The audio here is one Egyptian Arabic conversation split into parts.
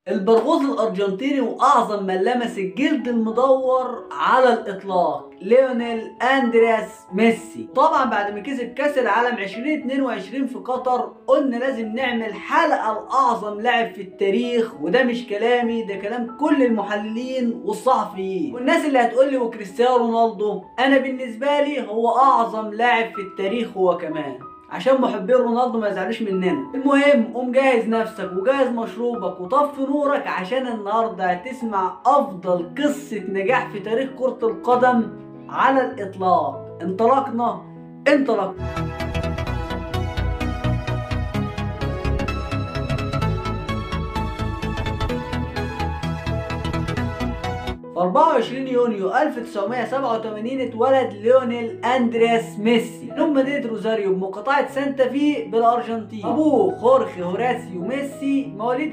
البرغوث الارجنتيني واعظم من لمس الجلد المدور على الاطلاق ليونيل اندرياس ميسي طبعا بعد ما كسب كاس العالم 2022 في قطر قلنا لازم نعمل حلقه لاعظم لاعب في التاريخ وده مش كلامي ده كلام كل المحللين والصحفيين والناس اللي هتقول لي وكريستيانو رونالدو انا بالنسبه لي هو اعظم لاعب في التاريخ هو كمان عشان محبين رونالدو ما يزعلوش مننا المهم قوم جهز نفسك وجهز مشروبك وطفي نورك عشان النهارده هتسمع افضل قصه نجاح في تاريخ كره القدم على الاطلاق انطلقنا انطلقنا في 24 يونيو 1987 اتولد ليونيل اندرياس ميسي من مدينة روزاريو بمقاطعة سانتا في بالأرجنتين أبوه خورخي هوراسيو ميسي مواليد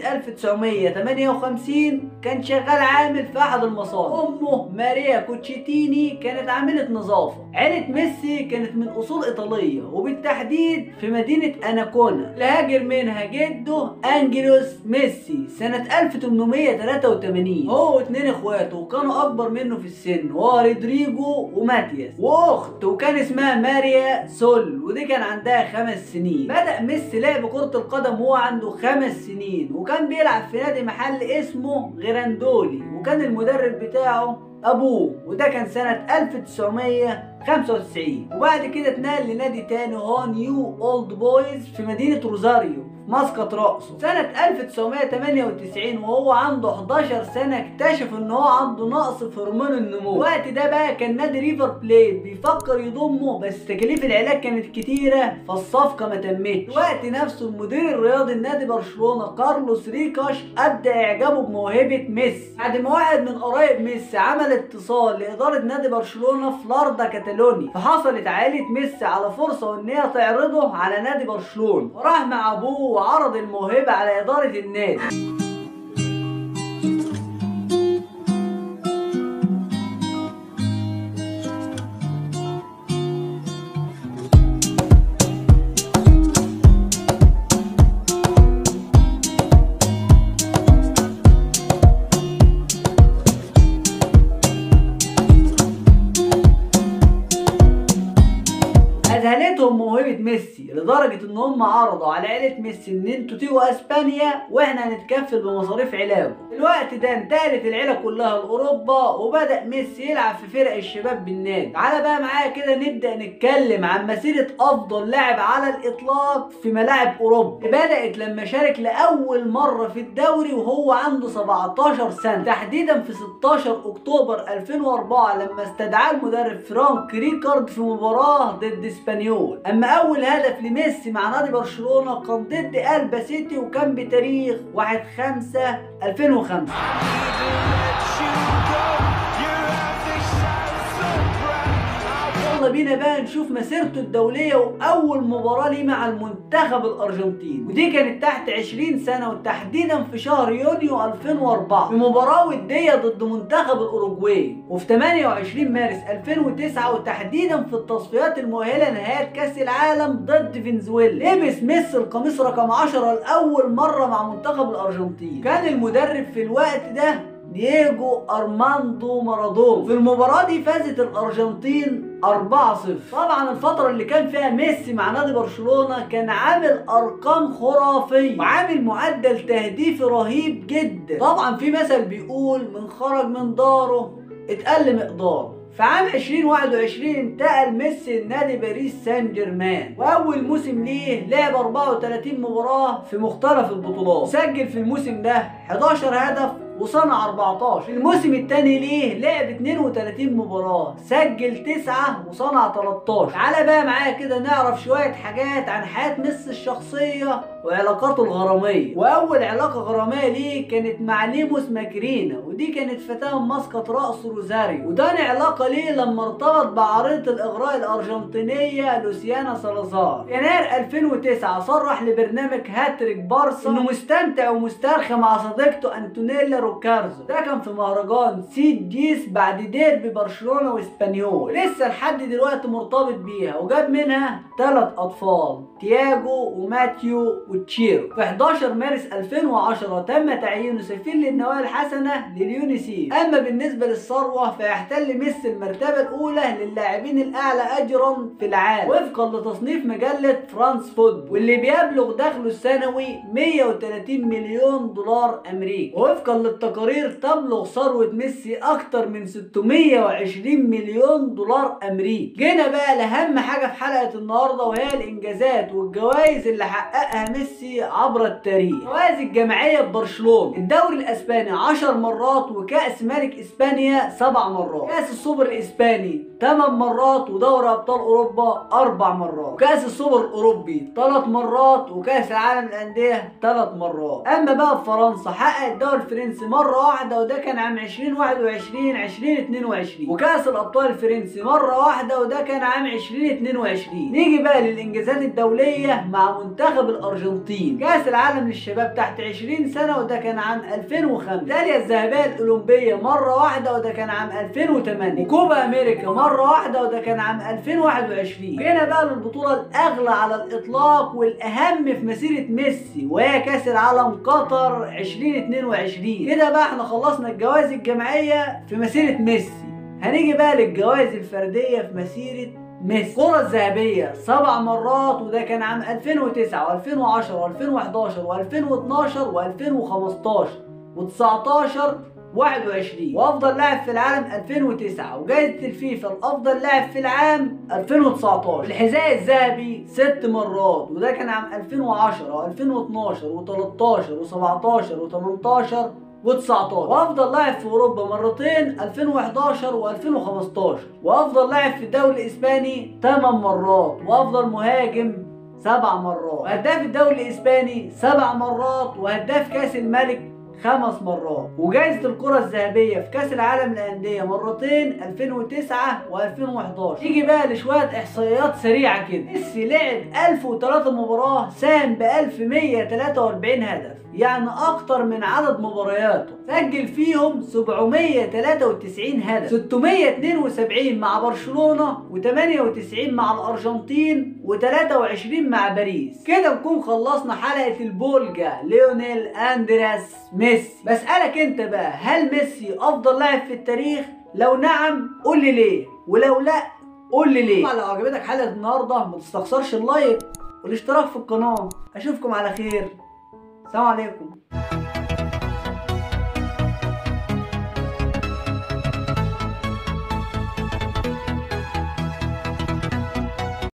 1958 كان شغال عامل في أحد المصانع أمه ماريا كوتشيتيني كانت عاملة نظافة عيلة ميسي كانت من أصول إيطالية وبالتحديد في مدينة أناكونا اللي هاجر منها جده أنجلوس ميسي سنة 1883 هو واتنين إخواته وكانوا أكبر منه في السن وهو رودريجو وماتياس وأخت وكان اسمها ماريا سول ودي كان عندها خمس سنين بدأ ميسي لعب كرة القدم وهو عنده خمس سنين وكان بيلعب في نادي محل اسمه غيراندولي وكان المدرب بتاعه ابوه وده كان سنة 1995 وبعد كده اتنقل لنادي تاني هو نيو اولد بويز في مدينة روزاريو مسقط رأسه سنة 1998 وهو عنده 11 سنة اكتشف ان هو عنده نقص في هرمون النمو الوقت ده بقى كان نادي ريفر بليت بيفكر يضمه بس تكاليف العلاج كانت كتيرة فالصفقة ما تمتش الوقت نفسه المدير الرياضي لنادي برشلونة كارلوس ريكاش ابدأ اعجابه بموهبة ميسي بعد ما واحد من قرايب ميسي عمل اتصال لإدارة نادي برشلونة في لاردا كاتالونيا فحصلت عائلة ميسي على فرصة وان هي تعرضه على نادي برشلونة وراح مع ابوه وعرض الموهبة على إدارة النادي اذهلتهم موهبه ميسي لدرجه ان هم عرضوا على عيله ميسي ان انتوا تيجوا اسبانيا واحنا هنتكفل بمصاريف علاجه الوقت ده انتقلت العيله كلها لاوروبا وبدا ميسي يلعب في فرق الشباب بالنادي تعالى بقى معايا كده نبدا نتكلم عن مسيره افضل لاعب على الاطلاق في ملاعب اوروبا بدات لما شارك لاول مره في الدوري وهو عنده 17 سنه تحديدا في 16 اكتوبر 2004 لما استدعاه المدرب فرانك ريكارد في مباراه ضد اسبانيول اما اول هدف لميسي مع نادي برشلونه كان ضد البا سيتي وكان بتاريخ 1 5 2005 يلا بينا بقى نشوف مسيرته الدولية وأول مباراة ليه مع المنتخب الأرجنتيني ودي كانت تحت 20 سنة وتحديدا في شهر يونيو 2004 في مباراة ودية ضد منتخب الأوروجواي وفي 28 مارس 2009 وتحديدا في التصفيات المؤهلة لنهاية كأس العالم ضد فنزويلا لبس ميسي القميص رقم 10 لأول مرة مع منتخب الأرجنتين كان المدرب في الوقت ده دييجو ارماندو مارادونا في المباراة دي فازت الارجنتين 4-0 طبعا الفترة اللي كان فيها ميسي مع نادي برشلونة كان عامل ارقام خرافية وعامل معدل تهديفي رهيب جدا طبعا في مثل بيقول من خرج من داره اتقل مقداره في عام 2021 انتقل ميسي لنادي باريس سان جيرمان واول موسم ليه لعب 34 مباراه في مختلف البطولات سجل في الموسم ده 11 هدف وصنع 14 في الموسم الثاني ليه لعب 32 مباراة سجل 9 وصنع 13 تعالى بقى معايا كده نعرف شوية حاجات عن حياة ميسي الشخصية وعلاقاته الغرامية وأول علاقة غرامية ليه كانت مع ليموس ماكرينا ودي كانت فتاة من مسقط رأس روزاريو وتاني علاقة ليه لما ارتبط بعارضة الإغراء الأرجنتينية لوسيانا سالازار يناير 2009 صرح لبرنامج هاتريك بارسا إنه مستمتع ومسترخي مع صديقته أنتونيلا بيدرو كارزو ده كان في مهرجان سيد ديس بعد ديربي برشلونه واسبانيول لسه لحد دلوقتي مرتبط بيها وجاب منها ثلاث اطفال تياجو وماتيو وتشيرو في 11 مارس 2010 تم تعيينه سفير للنوايا الحسنه لليونيسيف اما بالنسبه للثروه فيحتل ميسي المرتبه الاولى للاعبين الاعلى اجرا في العالم وفقا لتصنيف مجله فرانس فوتبول واللي بيبلغ دخله السنوي 130 مليون دولار امريكي ووفقا للتقارير تبلغ ثروه ميسي اكتر من 620 مليون دولار امريكي جينا بقى لاهم حاجه في حلقه النهارده وهي الانجازات والجوائز اللي حققها ميسي عبر التاريخ جوائز الجماعيه ببرشلونه الدوري الاسباني 10 مرات وكاس ملك اسبانيا 7 مرات كاس السوبر الاسباني 8 مرات ودوري ابطال اوروبا 4 مرات وكاس السوبر الاوروبي 3 مرات وكاس العالم للانديه 3 مرات اما بقى في فرنسا حقق الدوري الفرنسي مره واحده وده كان عام 2021 2022 وكاس الابطال الفرنسي مره واحده وده كان عام 2022 نيجي بقى للانجازات الدوليه مع منتخب الارجنتين كاس العالم للشباب تحت 20 سنه وده كان عام 2005 الميداليه الذهبيه الاولمبيه مره واحده وده كان عام 2008 وكوبا امريكا مره واحده وده كان عام 2021 جينا بقى للبطوله الاغلى على الاطلاق والاهم في مسيره ميسي وهي كاس العالم قطر 2022 كده بقى احنا خلصنا الجوائز الجماعيه في مسيره ميسي هنيجي بقى للجوائز الفرديه في مسيره ميسي الكرة الذهبية سبع مرات وده كان عام 2009 و2010 و2011 و2012 و2015 و19 21 وافضل لاعب في العالم 2009 وجائزة الفيفا الافضل لاعب في العام 2019 الحذاء الذهبي ست مرات وده كان عام 2010 و2012 و13 و17 و18 و19 وافضل لاعب في اوروبا مرتين 2011 و2015 وافضل لاعب في الدوري الاسباني 8 مرات وافضل مهاجم سبع مرات وهداف الدوري الاسباني سبع مرات وهداف كاس الملك خمس مرات وجائزة الكرة الذهبية في كأس العالم للأندية مرتين 2009 و2011 نيجي بقى لشوية إحصائيات سريعة كده ميسي لعب 1003 مباراة ساهم ب 1143 هدف يعني أكتر من عدد مبارياته سجل فيهم 793 هدف 672 مع برشلونة و98 مع الأرجنتين و23 مع باريس كده نكون خلصنا حلقة البولجا ليونيل أندرياس ميسي بسألك انت بقى هل ميسي افضل لاعب في التاريخ لو نعم قول لي ليه ولو لا قول لي ليه لو عجبتك حلقة النهاردة ما تستخسرش اللايك والاشتراك في القناة اشوفكم على خير سلام عليكم